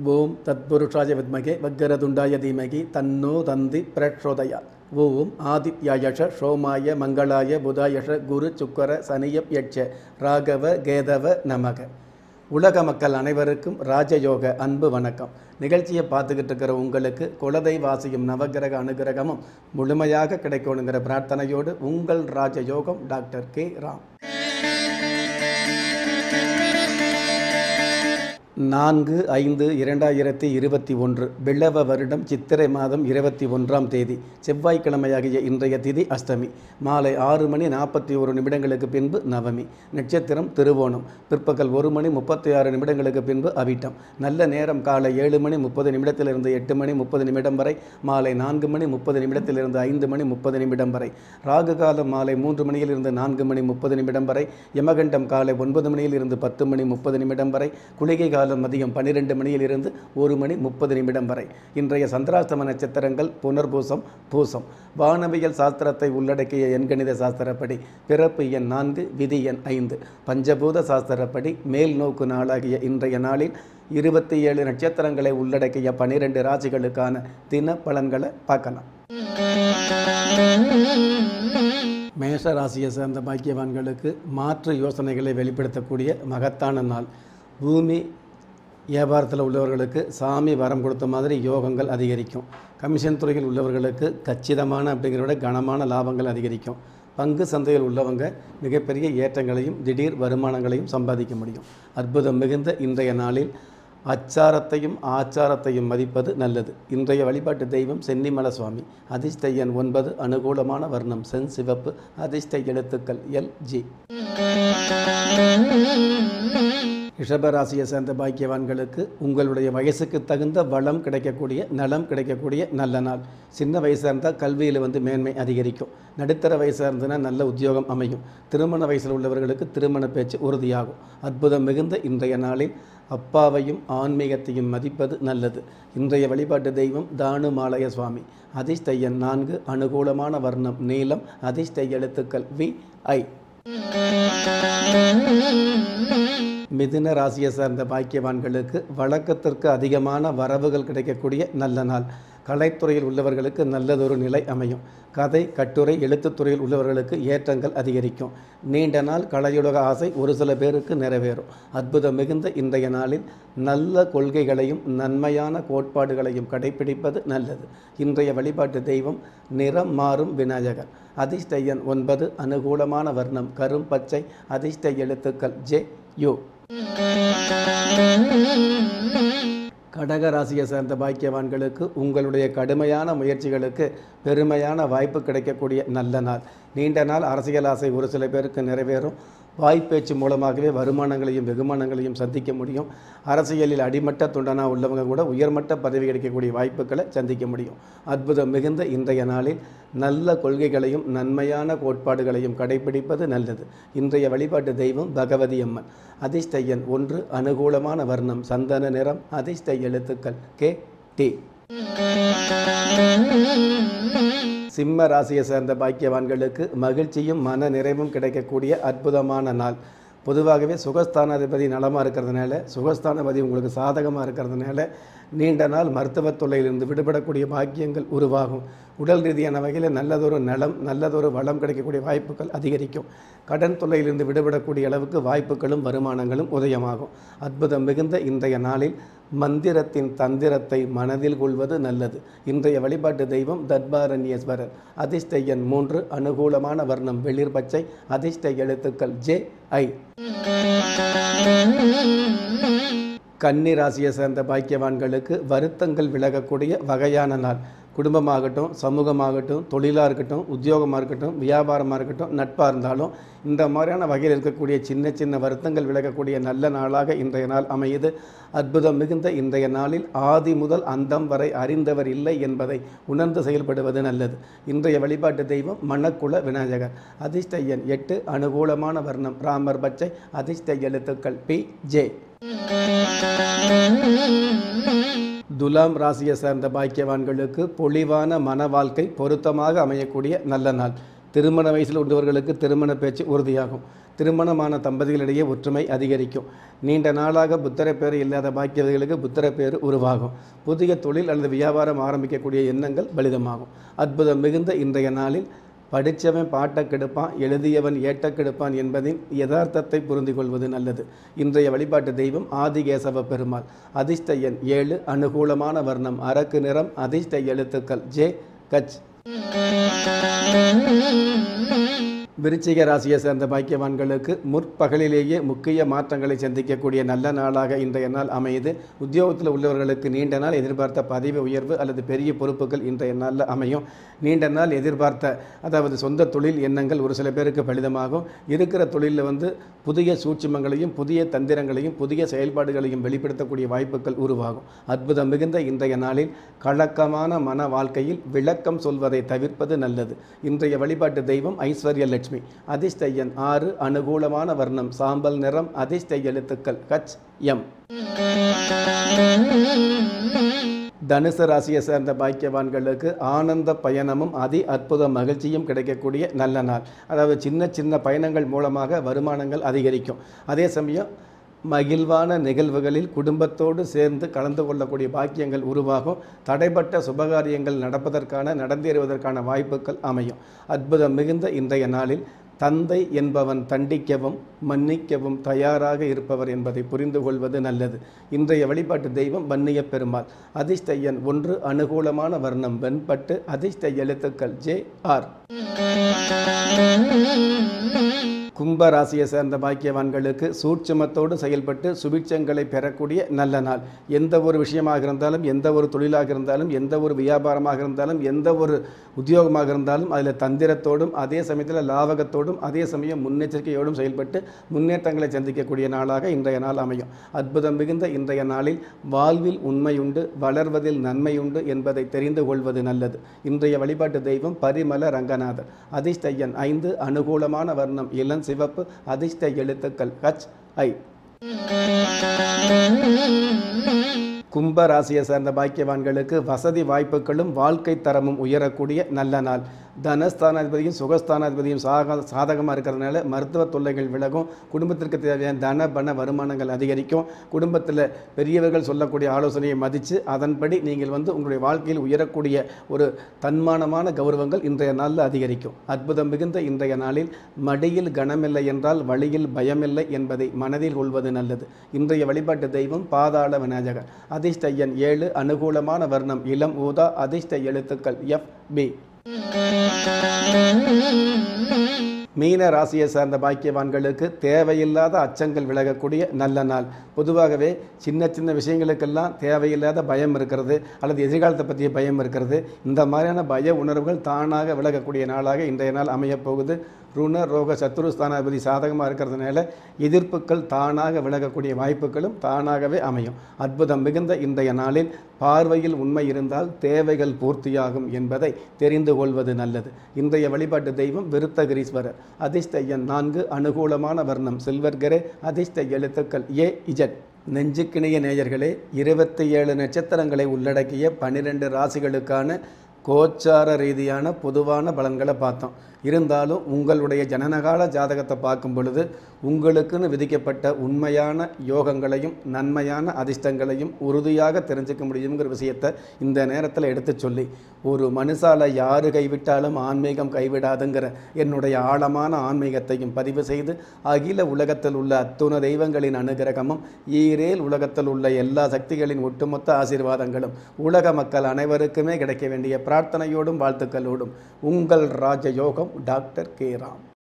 ஓம் தத்புருஷாய வித்மகே வக்கரதுண்டாய தீமகி தன்னோ தந்தி பிரச்சோதயா ஓம் ஆதித்யாயஷ சோமாய மங்களாய புதாயஷ குரு சுக்கர சனியப் யட்ச ராகவ கேதவ நமக உலக மக்கள் அனைவருக்கும் ராஜயோக அன்பு வணக்கம் நிகழ்ச்சியை பார்த்துக்கிட்டு இருக்கிற உங்களுக்கு குலதெய்வாசியும் நவகிரக அனுகிரகமும் முழுமையாக கிடைக்கணுங்கிற பிரார்த்தனையோடு உங்கள் ராஜயோகம் டாக்டர் கே ராம் நான்கு ஐந்து இரண்டாயிரத்தி இருபத்தி ஒன்று பிள்ளவ வருடம் சித்திரை மாதம் இருபத்தி ஒன்றாம் தேதி செவ்வாய்க்கிழமையாகிய இன்றைய திதி அஷ்டமி மாலை ஆறு மணி நாற்பத்தி ஒரு நிமிடங்களுக்கு பின்பு நவமி நட்சத்திரம் திருவோணம் பிற்பகல் ஒரு மணி முப்பத்தி ஆறு நிமிடங்களுக்கு பின்பு அவிட்டம் நல்ல நேரம் காலை ஏழு மணி முப்பது நிமிடத்திலிருந்து எட்டு மணி முப்பது நிமிடம் வரை மாலை நான்கு மணி முப்பது நிமிடத்திலிருந்து ஐந்து மணி முப்பது நிமிடம் வரை ராகு காலம் மாலை மூன்று மணியிலிருந்து நான்கு மணி முப்பது நிமிடம் வரை யமகண்டம் காலை ஒன்பது மணியிலிருந்து பத்து மணி முப்பது நிமிடம் வரை குளிகை காலம் மதியம் பன்னிரெண்டு மணியிலிருந்து ஒரு மணி முப்பது நிமிடம் வரை இன்றைய சந்திராஷ்டம நட்சத்திரங்கள் புனர்பூசம் பூசம் வானவியல் சாஸ்திரத்தை உள்ளடக்கிய எண்கணித சாஸ்திரப்படி பிறப்பு எண் நான்கு விதி எண் ஐந்து பஞ்சபூத சாஸ்திரப்படி மேல் நோக்கு நாளாகிய இன்றைய நாளில் இருபத்தி ஏழு நட்சத்திரங்களை உள்ளடக்கிய பனிரெண்டு ராசிகளுக்கான தின பலன்களை பார்க்கலாம் மேஷ ராசியை சேர்ந்த பாக்கியவான்களுக்கு மாற்று யோசனைகளை வெளிப்படுத்தக்கூடிய மகத்தான நாள் பூமி வியாபாரத்தில் உள்ளவர்களுக்கு சாமி வரம் கொடுத்த மாதிரி யோகங்கள் அதிகரிக்கும் கமிஷன் துறையில் உள்ளவர்களுக்கு கச்சிதமான அப்படிங்கிறத விட கனமான லாபங்கள் அதிகரிக்கும் பங்கு சந்தையில் உள்ளவங்க மிகப்பெரிய ஏற்றங்களையும் திடீர் வருமானங்களையும் சம்பாதிக்க முடியும் அற்புதம் மிகுந்த இன்றைய நாளில் அச்சாரத்தையும் ஆச்சாரத்தையும் மதிப்பது நல்லது இன்றைய வழிபாட்டு தெய்வம் சென்னிமல சுவாமி அதிர்ஷ்ட எண் ஒன்பது அனுகூலமான வர்ணம் சென் சிவப்பு அதிர்ஷ்ட எழுத்துக்கள் எல் ஜி ரிஷபராசியை சேர்ந்த பாக்கியவான்களுக்கு உங்களுடைய வயசுக்கு தகுந்த வளம் கிடைக்கக்கூடிய நலம் கிடைக்கக்கூடிய நல்ல நாள் சின்ன வயசாக இருந்தால் கல்வியில் வந்து மேன்மை அதிகரிக்கும் நடுத்தர வயசாக இருந்ததுன்னா நல்ல உத்தியோகம் அமையும் திருமண வயசில் உள்ளவர்களுக்கு திருமண பேச்சு உறுதியாகும் அற்புதம் மிகுந்த இன்றைய நாளில் அப்பாவையும் ஆன்மீகத்தையும் மதிப்பது நல்லது இன்றைய வழிபாட்டு தெய்வம் தானுமாலய சுவாமி அதிர்ஷ்ட எண் நான்கு அனுகூலமான வர்ணம் நீலம் அதிர்ஷ்ட எழுத்துக்கள் வி ஐ மிதுன ராசியை சார்ந்த பாக்கியவான்களுக்கு வழக்கத்திற்கு அதிகமான வரவுகள் கிடைக்கக்கூடிய நல்ல நாள் கலைத்துறையில் உள்ளவர்களுக்கு நல்லதொரு நிலை அமையும் கதை கட்டுரை எழுத்துத்துறையில் உள்ளவர்களுக்கு ஏற்றங்கள் அதிகரிக்கும் நீண்ட நாள் கலையுலக ஆசை ஒரு சில பேருக்கு நிறைவேறும் அற்புதம் மிகுந்த இன்றைய நாளில் நல்ல கொள்கைகளையும் நன்மையான கோட்பாடுகளையும் கடைபிடிப்பது நல்லது இன்றைய வழிபாட்டு தெய்வம் நிறம் மாறும் விநாயகர் அதிர்ஷ்ட எண் ஒன்பது அனுகூலமான வர்ணம் கரும் பச்சை அதிர்ஷ்ட எழுத்துக்கள் ஜே யு கடக ராசியை சேர்ந்த பாக்கியவான்களுக்கு உங்களுடைய கடுமையான முயற்சிகளுக்கு பெருமையான வாய்ப்பு கிடைக்கக்கூடிய நல்ல நாள் நீண்ட நாள் அரசியல் ஆசை ஒரு சில பேருக்கு நிறைவேறும் வாய்ப்பேச்சு மூலமாகவே வருமானங்களையும் வெகுமானங்களையும் சந்திக்க முடியும் அரசியலில் அடிமட்ட துண்டனா உள்ளவங்க கூட உயர்மட்ட பதவி கிடைக்கக்கூடிய வாய்ப்புகளை சந்திக்க முடியும் அற்புதம் மிகுந்த இன்றைய நாளில் நல்ல கொள்கைகளையும் நன்மையான கோட்பாடுகளையும் கடைபிடிப்பது நல்லது இன்றைய வழிபாட்டு தெய்வம் பகவதி அம்மன் அதிர்ஷ்ட எண் ஒன்று அனுகூலமான வர்ணம் சந்தன நிறம் அதிர்ஷ்ட எழுத்துக்கள் கே டி சிம்ம ராசியை சேர்ந்த பாக்கியவான்களுக்கு மகிழ்ச்சியும் மன நிறைவும் கிடைக்கக்கூடிய அற்புதமான நாள் பொதுவாகவே சுகஸ்தானாதிபதி நலமாக இருக்கிறதுனால சுகஸ்தானாதிபதி உங்களுக்கு சாதகமாக இருக்கிறதுனால நீண்ட நாள் மருத்துவத் தொல்லையிலிருந்து விடுபடக்கூடிய பாக்கியங்கள் உருவாகும் உடல் ரீதியான வகையில் நல்லதொரு நலம் நல்லதொரு வளம் கிடைக்கக்கூடிய வாய்ப்புகள் அதிகரிக்கும் கடன் தொல்லையிலிருந்து விடுபடக்கூடிய அளவுக்கு வாய்ப்புகளும் வருமானங்களும் உதயமாகும் அற்புதம் மிகுந்த இன்றைய நாளில் மந்திரத்தின் தந்திரத்தை மனதில் கொள்வது நல்லது இன்றைய வழிபாட்டு தெய்வம் தர்பாரண்யேஸ்வரர் அதிர்ஷ்ட எண் மூன்று அனுகூலமான வர்ணம் வெளிர் பச்சை அதிர்ஷ்ட எழுத்துக்கள் ஜே ஐ கன்னி ராசியை சேர்ந்த பாக்கியவான்களுக்கு வருத்தங்கள் விலகக்கூடிய வகையான நாள் குடும்பமாகட்டும் சமூகமாகட்டும் தொழிலாக இருக்கட்டும் உத்தியோகமாக இருக்கட்டும் வியாபாரமாக இருக்கட்டும் நட்பாக இருந்தாலும் இந்த மாதிரியான வகையில் இருக்கக்கூடிய சின்ன சின்ன வருத்தங்கள் விலகக்கூடிய நல்ல நாளாக இன்றைய நாள் அமையுது அற்புதம் மிகுந்த இன்றைய நாளில் ஆதி முதல் அந்தம் வரை அறிந்தவர் இல்லை என்பதை உணர்ந்து செயல்படுவது நல்லது இன்றைய வழிபாட்டு தெய்வம் மணக்குள விநாயகர் அதிர்ஷ்ட எண் எட்டு அனுகூலமான வர்ணம் ராமர் பச்சை அதிர்ஷ்ட எழுத்துக்கள் பி ஜே துலாம் ராசியை சேர்ந்த பாக்கியவான்களுக்கு பொலிவான மன வாழ்க்கை பொருத்தமாக அமையக்கூடிய நல்ல நாள் திருமண வயசில் உள்ளவர்களுக்கு திருமண பேச்சு உறுதியாகும் திருமணமான தம்பதிகளிடையே ஒற்றுமை அதிகரிக்கும் நீண்ட நாளாக புத்திர பேர் இல்லாத பாக்கியவர்களுக்கு புத்திர பேர் உருவாகும் புதிய தொழில் அல்லது வியாபாரம் ஆரம்பிக்கக்கூடிய எண்ணங்கள் பலிதமாகும் அற்புதம் மிகுந்த இன்றைய நாளில் படித்தவன் பாட்டை கெடுப்பான் எழுதியவன் ஏட்ட கெடுப்பான் என்பதின் யதார்த்தத்தை புரிந்து கொள்வது நல்லது இன்றைய வழிபாட்டு தெய்வம் ஆதிகேசவ பெருமாள் அதிர்ஷ்ட எண் ஏழு அனுகூலமான வர்ணம் அரக்கு நிறம் அதிர்ஷ்ட எழுத்துக்கள் ஜே கச் விருச்சிக ராசியை சேர்ந்த பாக்கியவான்களுக்கு முற்பகலிலேயே முக்கிய மாற்றங்களை சந்திக்கக்கூடிய நல்ல நாளாக இன்றைய நாள் அமையுது உத்தியோகத்தில் உள்ளவர்களுக்கு நீண்ட நாள் எதிர்பார்த்த பதவி உயர்வு அல்லது பெரிய பொறுப்புகள் இன்றைய நாளில் அமையும் நீண்ட நாள் எதிர்பார்த்த அதாவது சொந்த தொழில் எண்ணங்கள் ஒரு சில பேருக்கு பலிதமாகும் இருக்கிற தொழிலில் வந்து புதிய சூட்சுமங்களையும் புதிய தந்திரங்களையும் புதிய செயல்பாடுகளையும் வெளிப்படுத்தக்கூடிய வாய்ப்புகள் உருவாகும் அற்புதம் மிகுந்த இன்றைய நாளில் கலக்கமான மன வாழ்க்கையில் விளக்கம் சொல்வதை தவிர்ப்பது நல்லது இன்றைய வழிபாட்டு தெய்வம் ஐஸ்வர்ய லட்சுமி அதிர்ஷ்ட எண் ஆறு அனுகூலமான வர்ணம் சாம்பல் நிறம் அதிர்ஷ்ட எழுத்துக்கள் கச் எம் தனுசு ராசியை சேர்ந்த பாக்கியவான்களுக்கு ஆனந்த பயணமும் அதி அற்புத மகிழ்ச்சியும் கிடைக்கக்கூடிய நல்ல நாள் அதாவது சின்ன சின்ன பயணங்கள் மூலமாக வருமானங்கள் அதிகரிக்கும் அதே சமயம் மகிழ்வான நிகழ்வுகளில் குடும்பத்தோடு சேர்ந்து கலந்து கொள்ளக்கூடிய பாக்கியங்கள் உருவாகும் தடைப்பட்ட சுபகாரியங்கள் நடப்பதற்கான நடந்தேறுவதற்கான வாய்ப்புகள் அமையும் அற்புதம் மிகுந்த இன்றைய நாளில் தந்தை என்பவன் தண்டிக்கவும் மன்னிக்கவும் தயாராக இருப்பவர் என்பதை புரிந்து கொள்வது நல்லது இன்றைய வழிபாட்டு தெய்வம் வன்னிய பெருமாள் அதிர்ஷ்ட எண் ஒன்று அனுகூலமான வர்ணம் வெண்பட்டு அதிர்ஷ்ட எழுத்துக்கள் ஜே ஆர் கும்ப ராசியை சேர்ந்த பாக்கியவான்களுக்கு சூட்சுமத்தோடு செயல்பட்டு சுபிட்சங்களை பெறக்கூடிய நல்ல நாள் எந்த ஒரு விஷயமாக இருந்தாலும் எந்த ஒரு தொழிலாக இருந்தாலும் எந்த ஒரு வியாபாரமாக இருந்தாலும் எந்த ஒரு உத்தியோகமாக இருந்தாலும் அதில் தந்திரத்தோடும் அதே சமயத்தில் லாவகத்தோடும் அதே சமயம் முன்னெச்சரிக்கையோடும் செயல்பட்டு முன்னேற்றங்களை சந்திக்கக்கூடிய நாளாக இன்றைய நாள் அமையும் அற்புதம் மிகுந்த இன்றைய நாளில் வாழ்வில் உண்மையுண்டு வளர்வதில் நன்மையுண்டு என்பதை தெரிந்து கொள்வது நல்லது இன்றைய வழிபாட்டு தெய்வம் பரிமல ரங்கநாதர் அதிர்ஷ்ட எண் ஐந்து அனுகூலமான வர்ணம் இளம் சிவப்பு அதிர்ஷ்ட எழுத்துக்கள் ஹச் ஐ கும்ப ராசியை சேர்ந்த பாக்கியவான்களுக்கு வசதி வாய்ப்புகளும் வாழ்க்கை தரமும் உயரக்கூடிய நல்ல நாள் தனஸ்தானாதிபதியும் சுகஸ்தானாதிபதியும் சாக சாதகமாக இருக்கிறதுனால மருத்துவ தொல்லைகள் விலகும் குடும்பத்திற்கு தேவையான தன பண வருமானங்கள் அதிகரிக்கும் குடும்பத்தில் பெரியவர்கள் சொல்லக்கூடிய ஆலோசனையை மதித்து அதன்படி நீங்கள் வந்து உங்களுடைய வாழ்க்கையில் உயரக்கூடிய ஒரு தன்மானமான கௌரவங்கள் இன்றைய நாளில் அதிகரிக்கும் அற்புதம் மிகுந்த இன்றைய நாளில் மடியில் கனமில்லை என்றால் வழியில் பயமில்லை என்பதை மனதில் கொள்வது நல்லது இன்றைய வழிபாட்டு தெய்வம் பாதாள விநாயகர் அதிர்ஷ்ட எண் ஏழு அனுகூலமான வர்ணம் இளம் ஊதா அதிர்ஷ்ட எழுத்துக்கள் எஃப் பி மீன ராசியை சார்ந்த பாக்கியவான்களுக்கு தேவையில்லாத அச்சங்கள் விலகக்கூடிய நல்ல நாள் பொதுவாகவே சின்ன சின்ன விஷயங்களுக்கெல்லாம் தேவையில்லாத பயம் இருக்கிறது அல்லது எதிர்காலத்தை பற்றிய பயம் இருக்கிறது இந்த மாதிரியான பய உணர்வுகள் தானாக விலகக்கூடிய நாளாக இன்றைய நாள் அமையப் போகுது ருண ரோக சத்துரு ஸ்தானாதிபதி சாதகமாக இருக்கிறதுனால எதிர்ப்புகள் தானாக விலகக்கூடிய வாய்ப்புகளும் தானாகவே அமையும் அற்புதம் மிகுந்த இன்றைய நாளில் பார்வையில் உண்மை இருந்தால் தேவைகள் பூர்த்தியாகும் என்பதை தெரிந்து கொள்வது நல்லது இன்றைய வழிபாட்டு தெய்வம் விருத்தகிரீஸ்வரர் அதிர்ஷ்ட எண் நான்கு அனுகூலமான வர்ணம் சில்வர்கரே அதிர்ஷ்ட எழுத்துக்கள் ஏ இஜட் நெஞ்சுக்கிணைய நேயர்களே இருபத்தி ஏழு நட்சத்திரங்களை உள்ளடக்கிய பன்னிரெண்டு ராசிகளுக்கான கோச்சார ரீதியான பொதுவான பலன்களை பார்த்தோம் இருந்தாலும் உங்களுடைய ஜனனகால ஜாதகத்தை பார்க்கும் பொழுது உங்களுக்குன்னு விதிக்கப்பட்ட உண்மையான யோகங்களையும் நன்மையான அதிர்ஷ்டங்களையும் உறுதியாக தெரிஞ்சுக்க முடியுங்கிற விஷயத்தை இந்த நேரத்தில் எடுத்து சொல்லி ஒரு மனுஷால யாரு கைவிட்டாலும் ஆன்மீகம் கைவிடாதுங்கிற என்னுடைய ஆழமான ஆன்மீகத்தையும் பதிவு செய்து அகில உலகத்தில் உள்ள அத்துண தெய்வங்களின் அனுகிரகமும் ஈரேல் உலகத்தில் உள்ள எல்லா சக்திகளின் ஒட்டுமொத்த ஆசீர்வாதங்களும் உலக மக்கள் அனைவருக்குமே கிடைக்க வேண்டிய பிரார்த்தனையோடும் வாழ்த்துக்களோடும் உங்கள் ராஜயோகம் டாக்டர் கே ராம்